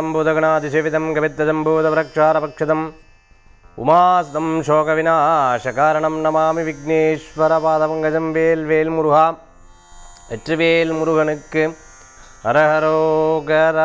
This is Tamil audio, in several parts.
उपवीतिनमूर्धजालं भूतगणातिसेवितं कवित्तजम्बूतवृक्षारपक्षितम् उमास्तं शोकविनाशकारणं नमामि விக்னேஸ்வரபாதபங்கஜம் வேல் வேல் முருகா வெற்றிவேல் முருகனுக்கு அரஹரோகரா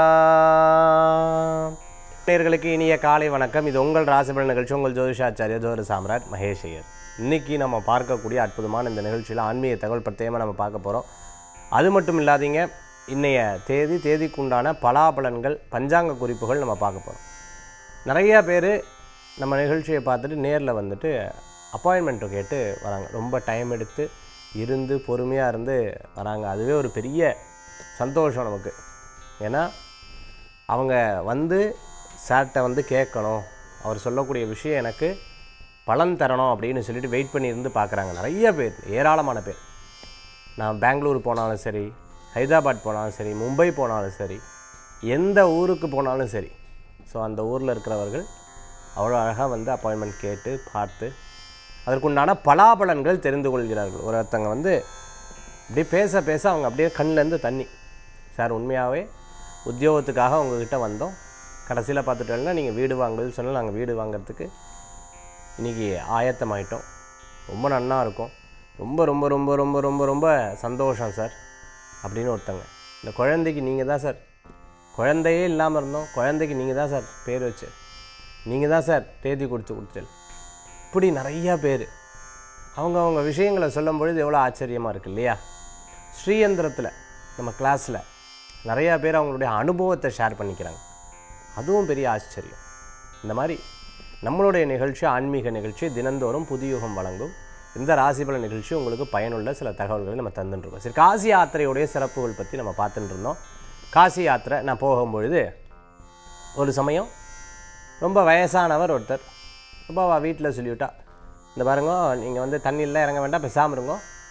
நேயர்களுக்கு இனிய காலை வணக்கம் இது உங்கள் ராசிபலன் நிகழ்ச்சி உங்கள் ஜோதிஷாச்சாரிய ஜோதிட சாம்ராட் மகேஷ் ஐயர் இன்னைக்கு நம்ம பார்க்கக்கூடிய அற்புதமான இந்த நிகழ்ச்சியில் ஆன்மீக தகவல் பிரத்யேகமாக நம்ம பார்க்க போகிறோம் அது மட்டும் இல்லாதீங்க இன்னைய தேதி தேதிக்குண்டான பலாபலன்கள் பஞ்சாங்க குறிப்புகள் நம்ம பார்க்க போகிறோம் நிறையா பேர் நம்ம நிகழ்ச்சியை பார்த்துட்டு நேரில் வந்துட்டு அப்பாயின்மெண்ட்டு கேட்டு வராங்க ரொம்ப டைம் எடுத்து இருந்து பொறுமையாக இருந்து வராங்க அதுவே ஒரு பெரிய சந்தோஷம் நமக்கு ஏன்னா அவங்க வந்து சார்கிட்ட வந்து கேட்கணும் அவர் சொல்லக்கூடிய விஷயம் எனக்கு பலன் தரணும் அப்படின்னு சொல்லிட்டு வெயிட் பண்ணி இருந்து பார்க்குறாங்க நிறைய பேர் ஏராளமான பேர் நான் பெங்களூர் போனாலும் சரி ஹைதராபாத் போனாலும் சரி மும்பை போனாலும் சரி எந்த ஊருக்கு போனாலும் சரி ஸோ அந்த ஊரில் இருக்கிறவர்கள் அவ்வளோ அழகாக வந்து அப்பாயின்மெண்ட் கேட்டு பார்த்து அதற்குண்டான பலாபலன்கள் தெரிந்து கொள்கிறார்கள் ஒருத்தங்க வந்து அப்படியே பேச பேச அவங்க அப்படியே கண்ணிலேருந்து தண்ணி சார் உண்மையாகவே உத்தியோகத்துக்காக உங்ககிட்ட வந்தோம் கடைசியில் பார்த்துட்டோம்னா நீங்கள் வீடு வாங்குறது சொன்னால் நாங்கள் வீடு வாங்குறதுக்கு இன்றைக்கி ஆயத்தமாயிட்டோம் ரொம்ப நன்னா இருக்கும் ரொம்ப ரொம்ப ரொம்ப ரொம்ப ரொம்ப ரொம்ப சந்தோஷம் சார் அப்படின்னு ஒருத்தங்க இந்த குழந்தைக்கு நீங்கள் தான் சார் குழந்தையே இல்லாமல் இருந்தோம் குழந்தைக்கு நீங்கள் தான் சார் பேர் வச்சு நீங்கள் தான் சார் தேதி கொடுத்து கொடுத்தல் இப்படி நிறையா பேர் அவங்க அவங்க விஷயங்களை சொல்லும் பொழுது எவ்வளோ ஆச்சரியமாக இருக்குது இல்லையா ஸ்ரீயந்திரத்தில் நம்ம கிளாஸில் நிறையா பேர் அவங்களுடைய அனுபவத்தை ஷேர் பண்ணிக்கிறாங்க அதுவும் பெரிய ஆச்சரியம் இந்த மாதிரி நம்மளுடைய நிகழ்ச்சி ஆன்மீக நிகழ்ச்சி தினந்தோறும் புதியுகம் வழங்கும் இந்த ராசிபல நிகழ்ச்சி உங்களுக்கு பயனுள்ள சில தகவல்களை நம்ம தந்துட்டுருக்கோம் சரி காசி யாத்திரையுடைய சிறப்புகள் பற்றி நம்ம பார்த்துட்டு இருந்தோம் காசி யாத்திரை நான் போகும்பொழுது ஒரு சமயம் ரொம்ப வயசானவர் ஒருத்தர் ரொம்ப அவள் வீட்டில் சொல்லிவிட்டா இந்த பாருங்க நீங்கள் வந்து தண்ணியில் இறங்க வேண்டாம் பேசாமல் இருங்க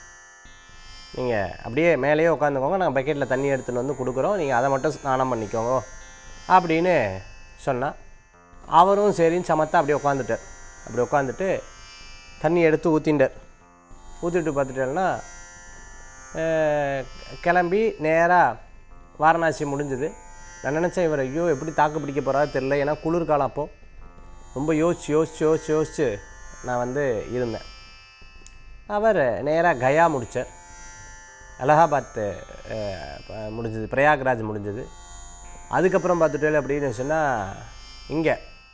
நீங்கள் அப்படியே மேலேயே உட்காந்துக்கோங்க நாங்கள் பக்கெட்டில் தண்ணி எடுத்துகிட்டு வந்து கொடுக்குறோம் நீங்கள் அதை மட்டும் ஸ்நானம் பண்ணிக்கோங்க அப்படின்னு சொன்னால் அவரும் சரின்னு சமத்தா அப்படியே உட்காந்துட்டார் அப்படி உட்காந்துட்டு தண்ணி எடுத்து ஊற்றிண்டார் ஊற்றிட்டு பார்த்துட்டேன்னா கிளம்பி நேராக வாரணாசி முடிஞ்சது நான் நினச்சேன் இவர் ஐயோ எப்படி தாக்கு பிடிக்க போகிறாரு தெரில ஏன்னா குளிர்காலம் அப்போது ரொம்ப யோசிச்சு யோசிச்சு யோசிச்சு யோசிச்சு நான் வந்து இருந்தேன் அவர் நேராக கயா முடித்தார் அலகாபாத் அஹ், ப- முடிஞ்சது பிரயாக்ராஜ் முடிஞ்சது அதுக்கப்புறம் பார்த்துட்டே அப்படின்னு சொன்னால் இங்கே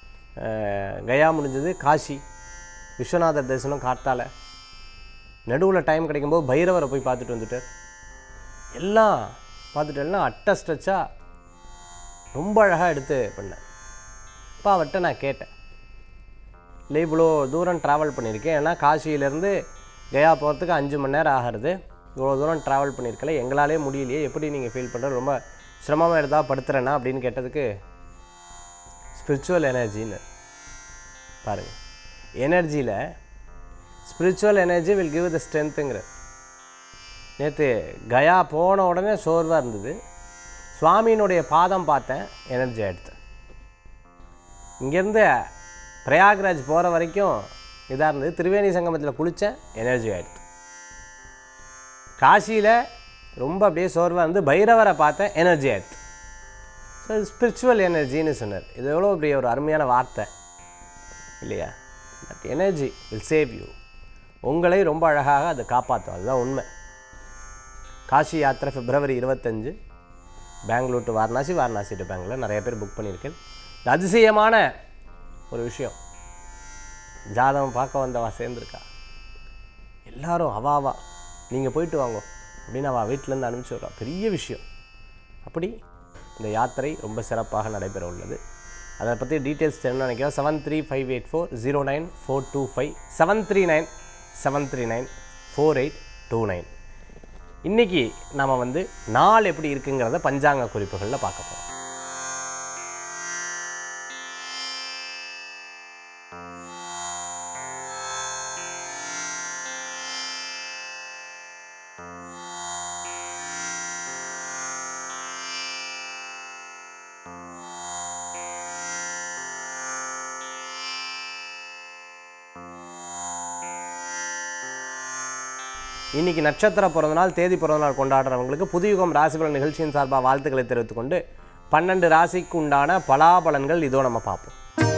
கயா முடிஞ்சது காசி விஸ்வநாதர் தரிசனம் காத்தால நடுவில் டைம் கிடைக்கும்போது பைரவரை போய் பார்த்துட்டு வந்துட்டார் எல்லாம் பார்த்துட்டேன்னா அட்ட ஸ்ட்ரெச்சாக ரொம்ப அழகாக எடுத்து பண்ணேன் அப்போ அவர்கிட்ட நான் கேட்டேன் இல்லை இவ்வளோ தூரம் ட்ராவல் பண்ணியிருக்கேன் ஏன்னா காசியிலேருந்து கயா போகிறதுக்கு அஞ்சு மணி நேரம் ஆகிறது இவ்வளோ தூரம் ட்ராவல் பண்ணியிருக்கல எங்களாலே முடியலையே எப்படி நீங்கள் ஃபீல் பண்ணுற ரொம்ப சிரமமாக எடுத்தா படுத்துறேன்னா அப்படின்னு கேட்டதுக்கு ஸ்பிரிச்சுவல் எனர்ஜின்னு பாருங்கள் எனர்ஜியில் spiritual energy will give the ஸ்ட்ரென்த்துங்கிற நேற்று கயா போன உடனே சோர்வாக இருந்தது சுவாமியினுடைய பாதம் பார்த்தேன் எனர்ஜி ஆகிடுது இங்கேருந்து பிரயாக்ராஜ் போகிற வரைக்கும் இதாக இருந்தது திரிவேணி சங்கமத்தில் குளித்தேன் எனர்ஜி ஆகிடுது காசியில் ரொம்ப அப்படியே சோர்வாக இருந்து பைரவரை பார்த்தேன் எனர்ஜி ஆகிடுது ஸோ ஸ்பிரிச்சுவல் எனர்ஜின்னு சொன்னார் இது எவ்வளோ பெரிய ஒரு அருமையான வார்த்தை இல்லையா but energy will save you உங்களை ரொம்ப அழகாக அது காப்பாற்றும் அதுதான் உண்மை காசி யாத்திரை பிப்ரவரி இருபத்தஞ்சு பெங்களூர் டு வாரணாசி வாரணாசி டு பெங்களூர் நிறைய பேர் புக் பண்ணியிருக்கேன் இது அதிசயமான ஒரு விஷயம் ஜாதகம் பார்க்க வந்தவா சேர்ந்துருக்கா எல்லாரும் அவா அவா நீங்கள் போயிட்டு வாங்க அப்படின்னு அவள் வீட்டிலேருந்து அனுப்பிச்சி விட்றா பெரிய விஷயம் அப்படி இந்த யாத்திரை ரொம்ப சிறப்பாக நடைபெற உள்ளது அதை பற்றி டீட்டெயில்ஸ் தெரியணும்னு நினைக்கிறேன் seven three five eight four zero nine four two five seven three nine seven three nine four eight two nine இன்றைக்கி நாம் வந்து நாள் எப்படி இருக்குங்கிறத பஞ்சாங்க குறிப்புகளில் பார்க்க போகிறோம் இன்னைக்கு நட்சத்திர பிறந்தநாள் தேதி பிறந்தநாள் கொண்டாடுறவங்களுக்கு புதுயுகம் ராசிபலன் நிகழ்ச்சியின் சார்பாக வாழ்த்துக்களை தெரிவித்துக் கொண்டு பன்னெண்டு ராசிக்கு உண்டான பலாபலன்கள் இதோ நம்ம பார்ப்போம்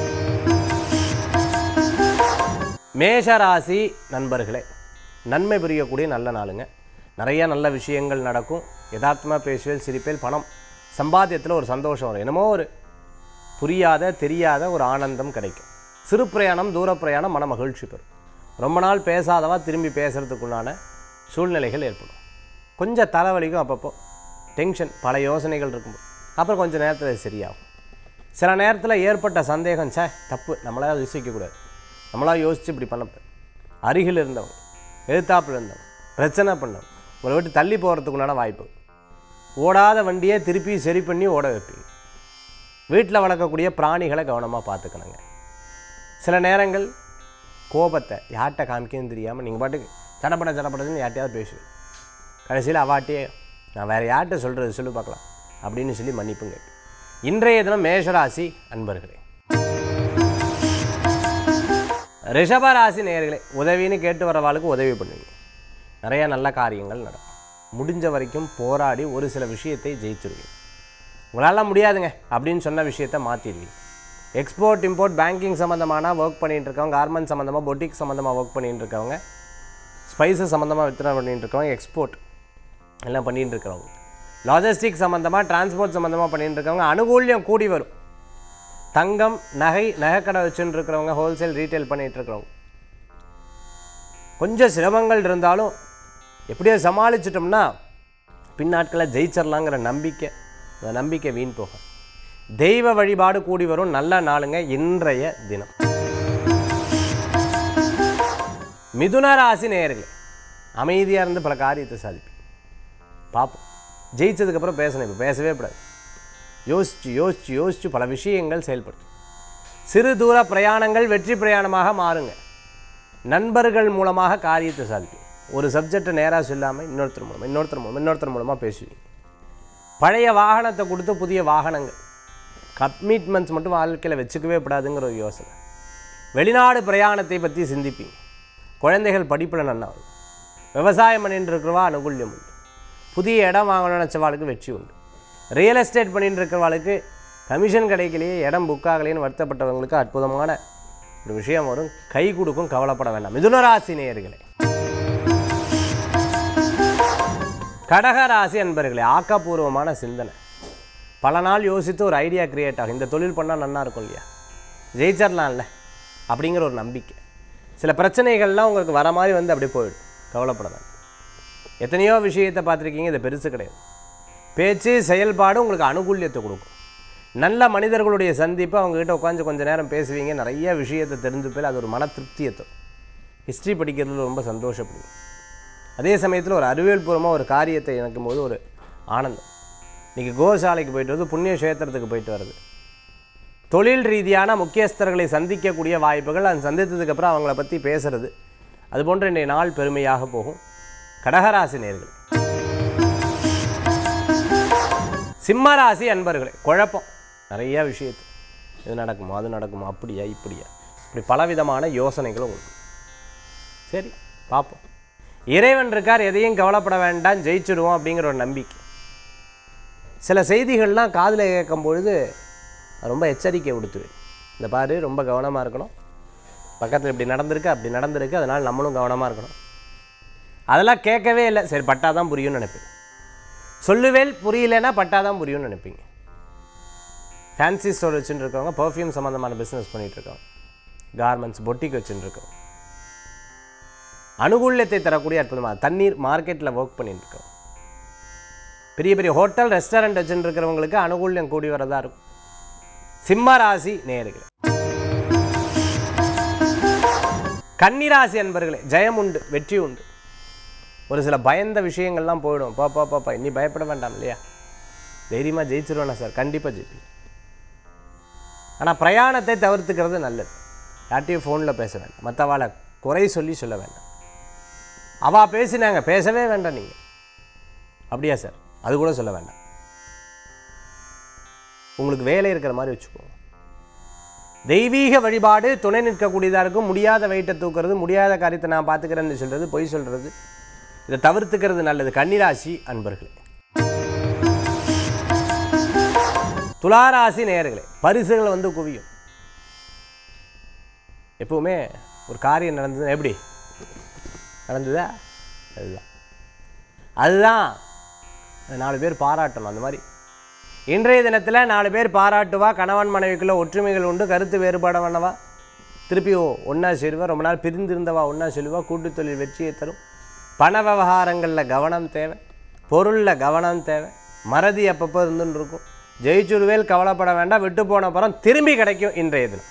மேஷ ராசி நண்பர்களே நன்மை புரியக்கூடிய நல்ல நாளுங்க நிறைய நல்ல விஷயங்கள் நடக்கும் யதார்த்தமாக பேசுவேல் சிரிப்பேல் பணம் சம்பாத்தியத்தில் ஒரு சந்தோஷம் வரும் என்னமோ ஒரு புரியாத தெரியாத ஒரு ஆனந்தம் கிடைக்கும் சிறு பிரயாணம் தூர பிரயாணம் மன மகிழ்ச்சி பெறும் ரொம்ப நாள் பேசாதவா திரும்பி பேசுறதுக்குண்டான சூழ்நிலைகள் ஏற்படும் கொஞ்சம் தலைவலிக்கும் அப்பப்போ டென்ஷன் பல யோசனைகள் இருக்கும்போது அப்புறம் கொஞ்சம் நேரத்தில் அது சரியாகும் சில நேரத்தில் ஏற்பட்ட சந்தேகம் சே தப்பு நம்மளால் யோசிக்கக்கூடாது நம்மளாக யோசித்து இப்படி பண்ணக்கூடாது அருகில் இருந்தவங்க எதிர்த்தாப்பில் இருந்தவங்க பிரச்சனை பண்ணவங்க உங்களை விட்டு தள்ளி போகிறதுக்குண்டான வாய்ப்பு ஓடாத வண்டியை திருப்பி சரி பண்ணி ஓட வைப்பீங்க வீட்டில் வளர்க்கக்கூடிய பிராணிகளை கவனமாக பார்த்துக்கணுங்க சில நேரங்கள் கோபத்தை யார்கிட்ட காமிக்கன்னு தெரியாமல் நீங்கள் பாட்டுக்கு சடப்பட சடப்படன்னு யார்ட்டையாவது பேசுவீங்க கடைசியில் அவாட்டியே நான் வேறு யார்கிட்ட சொல்கிறது சொல்லி பார்க்கலாம் அப்படின்னு சொல்லி மன்னிப்பும் கேட்பேன் இன்றைய தினம் மேஷராசி அன்பர்களே ரிஷபராசி நேயர்களே உதவின்னு கேட்டு வரவாளுக்கு உதவி பண்ணுவீங்க நிறைய நல்ல காரியங்கள் நடக்கும் முடிஞ்ச வரைக்கும் போராடி ஒரு சில விஷயத்தை ஜெயிச்சிருவீங்க உங்களால் முடியாதுங்க அப்படின்னு சொன்ன விஷயத்தை மாற்றிடுவீங்க எக்ஸ்போர்ட் இம்போர்ட் பேங்கிங் சம்மந்தமான ஒர்க் பண்ணிட்டு இருக்கவங்க கார்மெண்ட் சம்மந்தமாக பொட்டிக் சம்மந்தமாக ஒர்க் பண்ணிட்டு இருக்கவங்க ஸ்பைசஸ் சம்மந்தமாக விற்பனை பண்ணிட்டு இருக்கவங்க எக்ஸ்போர்ட் எல்லாம் பண்ணிட்டு இருக்கிறவங்க லாஜிஸ்டிக் சம்மந்தமாக டிரான்ஸ்போர்ட் சம்மந்தமாக பண்ணிட்டு இருக்கவங்க அனுகூல்யம் கூடி வரும் தங்கம் நகை நகைக்கடை வச்சுட்டு இருக்கிறவங்க ஹோல்சேல் ரீட்டைல் பண்ணிட்டு இருக்கிறவங்க கொஞ்சம் சிரமங்கள் இருந்தாலும் எப்படியோ சமாளிச்சிட்டோம்னா பின்னாட்களில் ஜெயிச்சிடலாங்கிற நம்பிக்கை அந்த நம்பிக்கை வீண் போகும் தெய்வ வழிபாடு கூடி வரும் நல்ல நாளுங்க இன்றைய தினம் மிதுன ராசி நேயர்களே அமைதியாக இருந்து பல காரியத்தை சாதிப்பீங்க பார்ப்போம் ஜெயிச்சதுக்கப்புறம் பேசணும் இப்போ பேசவே கூடாது யோசிச்சு யோசிச்சு யோசிச்சு பல விஷயங்கள் செயல்படுத்தும் சிறு தூர பிரயாணங்கள் வெற்றி பிரயாணமாக மாறுங்க நண்பர்கள் மூலமாக காரியத்தை சாதிப்பீங்க ஒரு சப்ஜெக்டை நேராக சொல்லாமல் இன்னொருத்தர் மூலமாக இன்னொருத்தர் மூலமாக இன்னொருத்தர் மூலமாக பேசுவீங்க பழைய வாகனத்தை கொடுத்து புதிய வாகனங்கள் கமிட்மெண்ட்ஸ் மட்டும் வாழ்க்கையில் வச்சுக்கவே கூடாதுங்கிற ஒரு யோசனை வெளிநாடு பிரயாணத்தை பற்றி சிந்திப்பீங்க குழந்தைகள் படிப்பில் நல்லா வரும் விவசாயம் பண்ணிட்டு இருக்கிறவா அனுகூல்யம் உண்டு புதிய இடம் வாங்கணும்னு நினச்சவாளுக்கு வெற்றி உண்டு ரியல் எஸ்டேட் பண்ணிட்டு இருக்கிறவாளுக்கு கமிஷன் கிடைக்கலையே இடம் புக் ஆகலையேன்னு வருத்தப்பட்டவங்களுக்கு அற்புதமான ஒரு விஷயம் வரும் கை கொடுக்கும் கவலைப்பட வேண்டாம் மிதுனராசி நேயர்களே கடகராசி அன்பர்களே ஆக்கப்பூர்வமான சிந்தனை பல நாள் யோசித்து ஒரு ஐடியா கிரியேட் ஆகும் இந்த தொழில் பண்ணால் நல்லா இருக்கும் இல்லையா ஜெயிச்சிடலாம்ல அப்படிங்கிற ஒரு நம்பிக்கை சில பிரச்சனைகள்லாம் உங்களுக்கு வர மாதிரி வந்து அப்படியே போயிடும் கவலைப்பட வேண்டாம் எத்தனையோ விஷயத்தை பார்த்துருக்கீங்க இது பெருசு கிடையாது பேச்சு செயல்பாடு உங்களுக்கு அனுகூல்யத்தை கொடுக்கும் நல்ல மனிதர்களுடைய சந்திப்பு அவங்ககிட்ட உட்காந்து கொஞ்ச நேரம் பேசுவீங்க நிறைய விஷயத்தை தெரிஞ்சுப்பேன் அது ஒரு மன திருப்தியை தரும் ஹிஸ்ட்ரி படிக்கிறதுல ரொம்ப சந்தோஷப்படுவீங்க அதே சமயத்தில் ஒரு அறிவியல் பூர்வமாக ஒரு காரியத்தை இணைக்கும் போது ஒரு ஆனந்தம் இன்றைக்கி கோசாலைக்கு போயிட்டு வருது புண்ணிய கஷேத்திரத்துக்கு போயிட்டு வருது தொழில் ரீதியான முக்கியஸ்தர்களை சந்திக்கக்கூடிய வாய்ப்புகள் அது சந்தித்ததுக்கப்புறம் அவங்கள பற்றி பேசுறது அது போன்ற இன்றைய நாள் பெருமையாக போகும் கடகராசி நேர்கள் சிம்மராசி அன்பர்களே குழப்பம் நிறைய விஷயத்து இது நடக்குமா அது நடக்குமா அப்படியா இப்படியா இப்படி பலவிதமான யோசனைகளும் உண்டு சரி பார்ப்போம் இறைவன் இருக்கார் எதையும் கவலைப்பட வேண்டாம் ஜெயிச்சிடுவோம் அப்படிங்கிற ஒரு நம்பிக்கை சில செய்திகள்லாம் காதில் கேட்கும் பொழுது ரொம்ப எச்சரிக்கை விடுத்துவேன் இந்த பாரு ரொம்ப கவனமாக இருக்கணும் பக்கத்தில் இப்படி நடந்திருக்கு அப்படி நடந்திருக்கு அதனால் நம்மளும் கவனமாக இருக்கணும் அதெல்லாம் கேட்கவே இல்லை சரி பட்டாதான் புரியும்னு நினைப்பேன் சொல்லுவேல் புரியலன்னா பட்டாதான் புரியும்னு நினைப்பீங்க ஃபேன்சி ஸ்டோர் வச்சுட்டு இருக்கவங்க பர்ஃப்யூம் சம்மந்தமான பிஸ்னஸ் பண்ணிகிட்டு இருக்கோம் கார்மெண்ட்ஸ் பொட்டிக் வச்சுட்டு இருக்கோம் அனுகூல்யத்தை தரக்கூடிய அற்புதமாக தண்ணீர் மார்க்கெட்டில் ஒர்க் பண்ணிட்டு இருக்கோம் பெரிய பெரிய ஹோட்டல் ரெஸ்டாரண்ட் வச்சுட்டு இருக்கிறவங்களுக்கு அனுகூல்யம் கூடி வரதா இருக்கும் சிம்ம ராசி நேயர்களே கன்னிராசி அன்பர்களே ஜெயம் உண்டு வெற்றி உண்டு ஒரு சில பயந்த விஷயங்கள்லாம் போயிடும் பாப்பா பாப்பா இனி பயப்பட வேண்டாம் இல்லையா தைரியமாக ஜெயிச்சிருவேண்ணா சார் கண்டிப்பாக ஜெயிப்பீங்க ஆனால் பிரயாணத்தை தவிர்த்துக்கிறது நல்லது யார்ட்டையும் ஃபோனில் பேச வேண்டாம் மற்றவாளை குறை சொல்லி சொல்ல வேண்டாம் அவள் பேசினாங்க பேசவே வேண்டாம் நீங்கள் அப்படியா சார் அது கூட சொல்ல வேண்டாம் உங்களுக்கு வேலை இருக்கிற மாதிரி வச்சுக்கோங்க தெய்வீக வழிபாடு துணை நிற்கக்கூடியதாக இருக்கும் முடியாத வெயிட்டை தூக்குறது முடியாத காரியத்தை நான் பார்த்துக்கிறேன்னு சொல்கிறது பொய் சொல்கிறது இதை தவிர்த்துக்கிறது நல்லது கன்னிராசி அன்பர்களே துளாராசி நேயர்களே பரிசுகள் வந்து குவியும் எப்பவுமே ஒரு காரியம் நடந்தது எப்படி நடந்ததா அதுதான் அதுதான் அது நாலு பேர் பாராட்டணும் அந்த மாதிரி இன்றைய தினத்தில் நாலு பேர் பாராட்டுவா கணவன் மனைவிக்குள்ள ஒற்றுமைகள் உண்டு கருத்து வேறுபாடு பண்ணவா திருப்பி ஒன்றா சேருவா ரொம்ப நாள் பிரிந்திருந்தவா ஒன்றா சொல்லுவா கூட்டுத் தொழில் வெற்றியை தரும் பண விவகாரங்களில் கவனம் தேவை பொருளில் கவனம் தேவை மறதி அப்பப்போ இருந்துன்னு இருக்கும் ஜெயிச்சுருவேல் கவலைப்பட வேண்டாம் விட்டு போன அப்புறம் திரும்பி கிடைக்கும் இன்றைய தினம்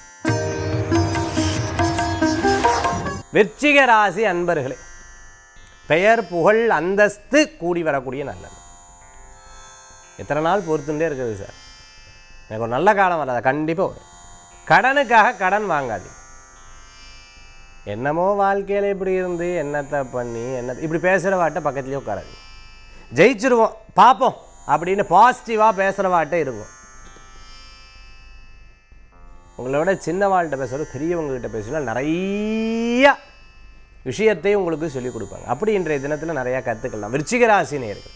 விருச்சிக ராசி அன்பர்களே பெயர் புகழ் அந்தஸ்து கூடி வரக்கூடிய நல்லது எத்தனை நாள் பொறுத்துட்டே இருக்குது சார் எனக்கு ஒரு நல்ல காலம் வராது கண்டிப்பாக வரும் கடனுக்காக கடன் வாங்காதீங்க என்னமோ வாழ்க்கையில் இப்படி இருந்து என்னத்தை பண்ணி என்ன இப்படி பேசுகிற வாட்ட பக்கத்துலேயே உட்காராதீங்க ஜெயிச்சிருவோம் பார்ப்போம் அப்படின்னு பாசிட்டிவாக பேசுகிற வாட்டே இருக்கும் உங்களை விட சின்ன வாழ்கிட்ட பேசுகிறது பெரியவங்ககிட்ட பேசினா நிறைய விஷயத்தை உங்களுக்கு சொல்லிக் கொடுப்பாங்க அப்படி இன்றைய தினத்தில் நிறையா கற்றுக்கலாம் விருச்சிக ராசி நேயர்கள்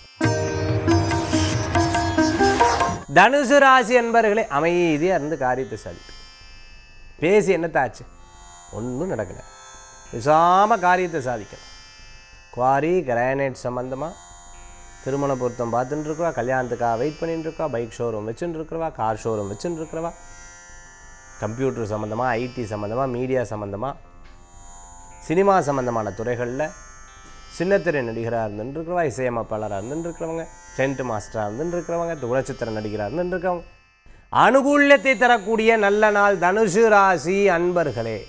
தனுசு ராசி என்பர்களே அமைதியாக இருந்து காரியத்தை சாதிப்பு பேசி என்னத்தாச்சு ஒன்றும் நடக்கலை பேசாமல் காரியத்தை சாதிக்கணும் குவாரி கிரானைட் சம்மந்தமாக திருமண பொருத்தம் பார்த்துட்டு இருக்கிறவா கல்யாணத்துக்காக வெயிட் பண்ணிட்டு இருக்கா பைக் ஷோரூம் வச்சுட்டு இருக்கிறவா கார் ஷோரூம் வச்சுட்டு இருக்கிறவா கம்ப்யூட்டர் சம்மந்தமாக ஐடி சம்மந்தமாக மீடியா சம்மந்தமாக சினிமா சம்மந்தமான துறைகளில் சின்னத்திரை நடிகராக இருந்துருக்கிறவா இசையமைப்பாளராக இருந்துருக்கிறவங்க டென்ட் மாஸ்டராக இருந்துருக்கிறவங்க குணச்சித்திர நடிகராக இருந்துருக்கவங்க அனுகூல்யத்தை தரக்கூடிய நல்ல நாள் தனுசு ராசி அன்பர்களே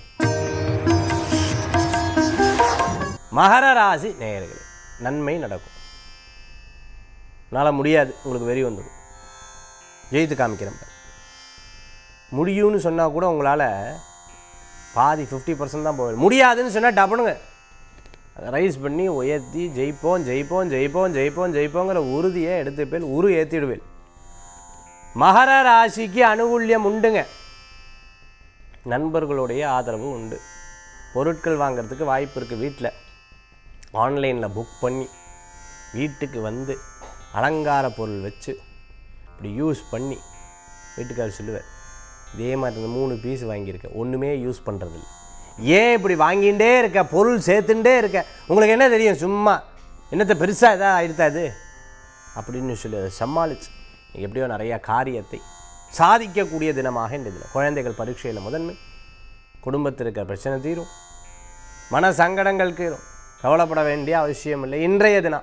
மகர ராசி நேயர்களே நன்மை நடக்கும் என்னால் முடியாது உங்களுக்கு வெறி வந்துடும் ஜெயித்து காமிக்கிறேன் பாரு. முடியும்னு சொன்னால் கூட உங்களால் பாதி ஃபிஃப்டி பர்சன்ட் தான் போகும் முடியாதுன்னு சொன்னால் டபுனுங்க அதை ரைஸ் பண்ணி உயர்த்தி ஜெயிப்போம் ஜெயிப்போம் ஜெயிப்போம் ஜெயிப்போம் ஜெயிப்போங்கிற உறுதியை எடுத்துப்பேன் உரு ஏற்றிடுவேன் மகர ராசிக்கு அனுகூல்யம் உண்டுங்க நண்பர்களுடைய ஆதரவு உண்டு பொருட்கள் வாங்குறதுக்கு வாய்ப்பு இருக்குது வீட்டில் ஆன்லைனில் புக் பண்ணி வீட்டுக்கு வந்து அலங்கார பொருள் வச்சு இப்படி யூஸ் பண்ணி வீட்டுக்காரர் சொல்லுவார் இதே மாதிரி இந்த மூணு பீஸ் வாங்கியிருக்கேன் ஒன்றுமே யூஸ் பண்ணுறதில்ல ஏன் இப்படி வாங்கிட்டே இருக்க பொருள் சேர்த்துட்டே இருக்க உங்களுக்கு என்ன தெரியும் சும்மா என்னத்தை பெருசாக எதாவது ஆயிடுத்தா இது அப்படின்னு சொல்லி அதை சமாளித்து எப்படியோ நிறைய காரியத்தை சாதிக்கக்கூடிய தினமாக இந்த தினம் குழந்தைகள் பரீட்சையில் முதன்மை குடும்பத்தில் இருக்கிற பிரச்சனை தீரும் மன சங்கடங்கள் தீரும் கவலைப்பட வேண்டிய அவசியம் இல்லை இன்றைய தினம்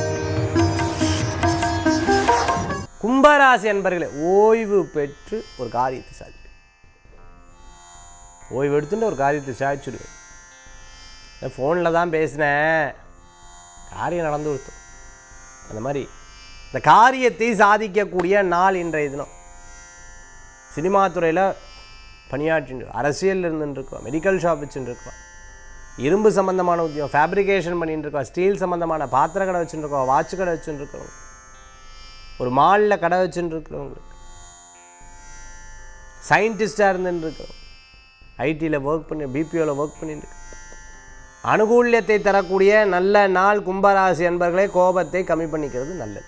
கும்பராசி அன்பர்களே ஓய்வு பெற்று ஒரு காரியத்தை சாதிப்பேன் ஓய்வு எடுத்துட்டு ஒரு காரியத்தை சாதிச்சுடுவேன் ஃபோனில் தான் பேசினேன் காரியம் நடந்து கொடுத்தோம் அந்த மாதிரி இந்த காரியத்தை சாதிக்கக்கூடிய நாள் இன்றைய தினம் சினிமா துறையில் பணியாற்றிட்டு அரசியல் இருந்துட்டு இருக்கோம் மெடிக்கல் ஷாப் வச்சுட்டு இருக்கோம் இரும்பு சம்பந்தமான உத்தியோகம் ஃபேப்ரிகேஷன் பண்ணிட்டு இருக்கோம் ஸ்டீல் சம்பந்தமான பாத்திர கடை வச்சுட்டு இருக்கோம் வாட்ச் கடை வச்சுட்டு இருக்கோம் ஒரு மாலில் கடை வச்சுட்டு இருக்கிறவங்களுக்கு சயின்டிஸ்டாக இருந்துட்டு இருக்கிறோம் ஐடியில் ஒர்க் பண்ணி பிபிஓவில் ஒர்க் பண்ணிட்டு இருக்கோம். அனுகூல்யத்தை தரக்கூடிய நல்ல நாள் கும்பராசி என்பர்களே கோபத்தை கம்மி பண்ணிக்கிறது நல்லது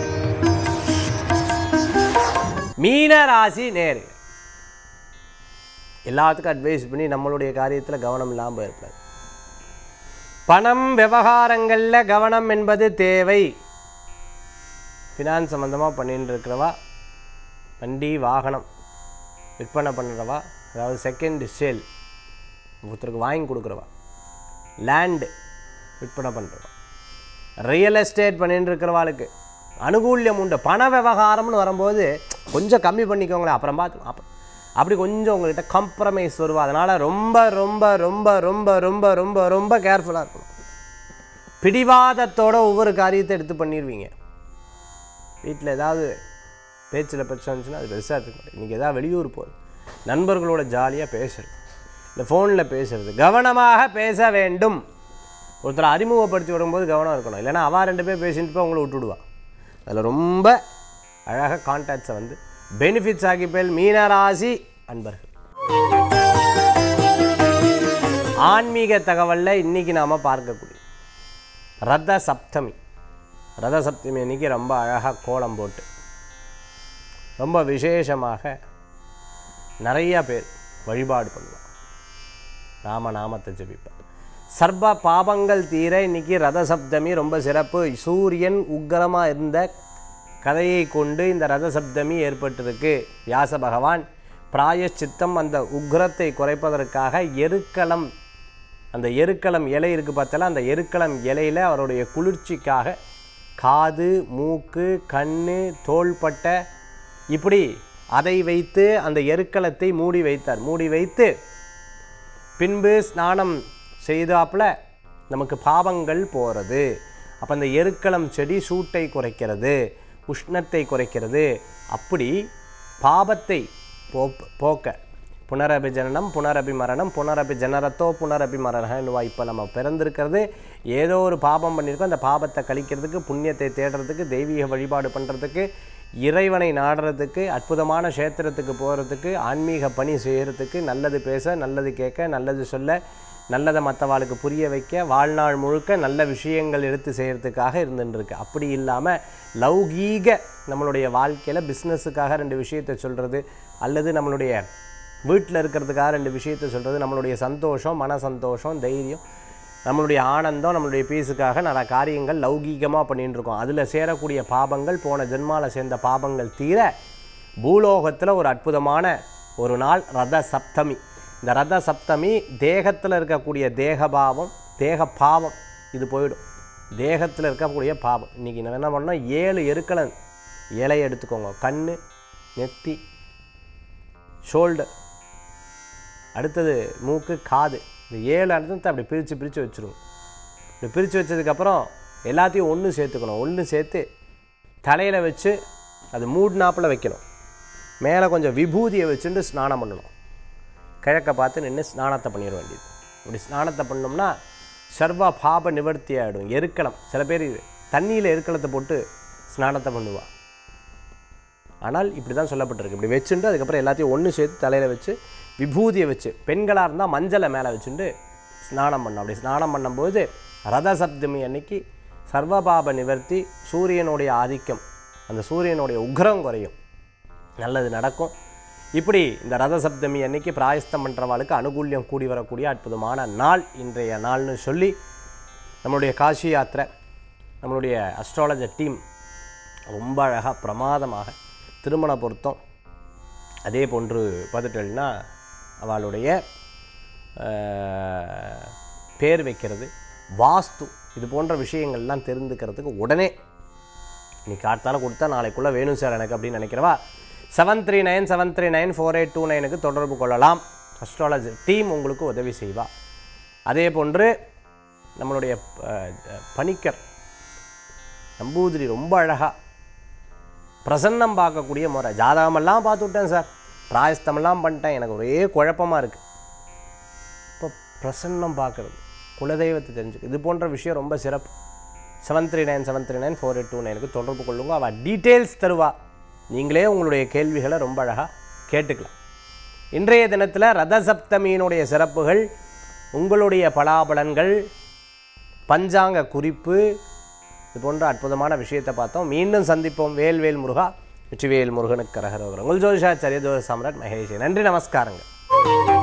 மீன ராசி நேர்கள் எல்லாத்துக்கும் அட்வைஸ் பண்ணி நம்மளுடைய காரியத்தில் கவனம் இல்லாமல் இருப்பார் பணம் விவகாரங்களில் கவனம் என்பது தேவை ஃபினான்ஸ் சம்மந்தமாக பண்ணிட்டு இருக்கிறவா வண்டி வாகனம் விற்பனை பண்ணுறவா அதாவது செகண்ட் சேல் ஒருத்தருக்கு வாங்கி கொடுக்குறவா லேண்டு விற்பனை பண்ணுறவா ரியல் எஸ்டேட் பண்ணிட்டு இருக்கிறவாளுக்கு அனுகூல்யம் உண்டு பண விவகாரம்னு வரும்போது கொஞ்சம் கம்மி பண்ணிக்கோங்களேன் அப்புறம் பார்த்து அப்புறம் அப்படி கொஞ்சம் உங்கள்கிட்ட காம்ப்ரமைஸ் வருவா அதனால் ரொம்ப ரொம்ப ரொம்ப ரொம்ப ரொம்ப ரொம்ப ரொம்ப கேர்ஃபுல்லாக இருக்கணும் பிடிவாதத்தோட ஒவ்வொரு காரியத்தை எடுத்து பண்ணிடுவீங்க வீட்டில் ஏதாவது பேச்சில் பிரச்சனை இருந்துச்சுன்னா அது பெருசாக இருக்க மாட்டேன் இன்றைக்கி ஏதாவது வெளியூர் போகுது நண்பர்களோட ஜாலியாக பேசுறது இல்லை ஃபோனில் பேசுறது கவனமாக பேச வேண்டும் ஒருத்தரை அறிமுகப்படுத்தி வரும்போது கவனம் இருக்கணும் இல்லைன்னா அவள் ரெண்டு பேர் பேசிட்டு போய் உங்களை விட்டுடுவா அதில் ரொம்ப அழகாக கான்டாக்ட்ஸை வந்து பெனிஃபிட்ஸ் ஆகிப்பேல் மீனராசி அன்பர்கள் ஆன்மீக தகவலில் இன்றைக்கி நாம் பார்க்கக்கூடிய ரத சப்தமி ரத சப்தமி அன்னைக்கு ரொம்ப அழகாக கோலம் போட்டு ரொம்ப விசேஷமாக நிறைய பேர் வழிபாடு பண்ணுவாங்க ராமநாமத்தை ஜெபிப்பார் சர்வ பாபங்கள் தீர இன்னைக்கு ரத சப்தமி ரொம்ப சிறப்பு சூரியன் உக்கிரமாக இருந்த கதையை கொண்டு இந்த ரத சப்தமி ஏற்பட்டிருக்கு வியாச பகவான் பிராயச்சித்தம் அந்த உக்கிரத்தை குறைப்பதற்காக எருக்களம் அந்த எருக்களம் இலை இருக்கு பார்த்தால அந்த எருக்களம் இலையில அவருடைய குளிர்ச்சிக்காக காது மூக்கு கண்ணு தோள்பட்டை இப்படி அதை வைத்து அந்த எருக்களத்தை மூடி வைத்தார் மூடி வைத்து பின்பு ஸ்நானம் செய்தாப்புல நமக்கு பாவங்கள் போகிறது அப்போ அந்த எருக்களம் செடி சூட்டை குறைக்கிறது உஷ்ணத்தை குறைக்கிறது அப்படி பாபத்தை போ போக்க புனரபி ஜனனம் புனரபி மரணம் புனரபி ஜனரத்தோ புனரபி மரணம்னுவா இப்போ நம்ம பிறந்திருக்கிறது ஏதோ ஒரு பாபம் பண்ணியிருக்கோம் அந்த பாபத்தை கழிக்கிறதுக்கு புண்ணியத்தை தேடுறதுக்கு தெய்வீக வழிபாடு பண்ணுறதுக்கு இறைவனை நாடுறதுக்கு அற்புதமான க்ஷேத்திரத்துக்கு போகிறதுக்கு ஆன்மீக பணி செய்கிறதுக்கு நல்லது பேச நல்லது கேட்க நல்லது சொல்ல நல்லதை மற்றவாளுக்கு புரிய வைக்க வாழ்நாள் முழுக்க நல்ல விஷயங்கள் எடுத்து செய்கிறதுக்காக இருந்துருக்கு அப்படி இல்லாமல் லௌகீக நம்மளுடைய வாழ்க்கையில் பிஸ்னஸுக்காக ரெண்டு விஷயத்தை சொல்கிறது அல்லது நம்மளுடைய வீட்டில் இருக்கிறதுக்காக ரெண்டு விஷயத்தை சொல்கிறது நம்மளுடைய சந்தோஷம் மன சந்தோஷம் தைரியம் நம்மளுடைய ஆனந்தம் நம்மளுடைய பீஸுக்காக நல்ல காரியங்கள் லௌகீகமாக பண்ணிட்டு இருக்கோம் அதில் சேரக்கூடிய பாபங்கள் போன ஜென்மால சேர்ந்த பாபங்கள் தீர பூலோகத்தில் ஒரு அற்புதமான ஒரு நாள் ரத சப்தமி இந்த ரத சப்தமி தேகத்தில் இருக்கக்கூடிய தேகபாவம் தேக பாவம் இது போயிடும் தேகத்தில் இருக்கக்கூடிய பாவம் இன்றைக்கி நம்ம என்ன பண்ணோம் ஏழு எருக்களன் இலையை எடுத்துக்கோங்க கண் நெத்தி ஷோல்டர் அடுத்தது மூக்கு காது இந்த ஏழு அர்த்தத்தை அப்படி பிரித்து பிரித்து வச்சுருவோம் இப்படி பிரித்து வச்சதுக்கப்புறம் எல்லாத்தையும் ஒன்று சேர்த்துக்கணும் ஒன்று சேர்த்து தலையில் வச்சு அது மூடினாப்பில் வைக்கணும் மேலே கொஞ்சம் விபூதியை வச்சுட்டு ஸ்நானம் பண்ணணும் கிழக்க பார்த்து நின்று ஸ்நானத்தை பண்ணிட வேண்டியது இப்படி ஸ்நானத்தை பண்ணோம்னா சர்வ பாப நிவர்த்தி ஆகிடும் எருக்களம் சில பேர் தண்ணியில் எருக்களத்தை போட்டு ஸ்நானத்தை பண்ணுவா ஆனால் இப்படி தான் சொல்லப்பட்டிருக்கு இப்படி வச்சுட்டு அதுக்கப்புறம் எல்லாத்தையும் ஒன்று சேர்த்து தலையில் வச்சு விபூதியை வச்சு பெண்களாக இருந்தால் மஞ்சளை மேலே வச்சுட்டு ஸ்நானம் பண்ணோம் அப்படி ஸ்நானம் பண்ணும்போது ரத சப்தமி அன்னைக்கு சர்வபாப நிவர்த்தி சூரியனுடைய ஆதிக்கம் அந்த சூரியனுடைய உக்ரம் குறையும் நல்லது நடக்கும் இப்படி இந்த ரத சப்தமி அன்னைக்கு பிராயஸ்தம் பண்ணுறவாளுக்கு அனுகூல்யம் கூடி வரக்கூடிய அற்புதமான நாள் இன்றைய நாள்னு சொல்லி நம்மளுடைய காஷி யாத்திரை நம்மளுடைய அஸ்ட்ராலஜர் டீம் ரொம்ப அழகாக பிரமாதமாக திருமண பொருத்தம் அதே போன்று பார்த்துட்டோம்னா அவளுடைய அஹ், பேர் வைக்கிறது வாஸ்து இது போன்ற விஷயங்கள்லாம் தெரிந்துக்கிறதுக்கு உடனே நீ காத்தால கொடுத்தா நாளைக்குள்ளே வேணும் சார் எனக்கு அப்படின்னு நினைக்கிறவா seven three nine seven three nine four eight two நைனுக்கு தொடர்பு கொள்ளலாம் அஸ்ட்ராலஜி டீம் உங்களுக்கு உதவி செய்வா அதே போன்று நம்மளுடைய அஹ், பணிக்கர் நம்பூதிரி ரொம்ப அழகாக பிரசன்னம் பார்க்கக்கூடிய முறை ஜாதகமெல்லாம் பார்த்து விட்டேன் சார் பிராயஸ்தமெல்லாம் பண்ணிட்டேன் எனக்கு ஒரே குழப்பமாக இருக்குது இப்போ பிரசன்னம் பார்க்குறது குலதெய்வத்தை தெரிஞ்சுக்கு இது போன்ற விஷயம் ரொம்ப சிறப்பு seven three nine seven three nine four eight two நைனுக்கு தொடர்பு கொள்ளுங்க அவள் டீட்டெயில்ஸ் தருவா நீங்களே உங்களுடைய கேள்விகளை ரொம்ப அழகாக கேட்டுக்கலாம் இன்றைய தினத்தில் ரத சப்தமியினுடைய சிறப்புகள் உங்களுடைய பலாபலன்கள் பஞ்சாங்க குறிப்பு இது போன்ற அற்புதமான விஷயத்தை பார்த்தோம் மீண்டும் சந்திப்போம் வேல்வேல் முருகா வெற்றிவேல் முருகனுக்கு கரகரோகரம் உங்கள் ஜோதிஷாச்சாரிய ஜோதி சாம்ராட் மகேஷ் நன்றி நமஸ்காரங்கள்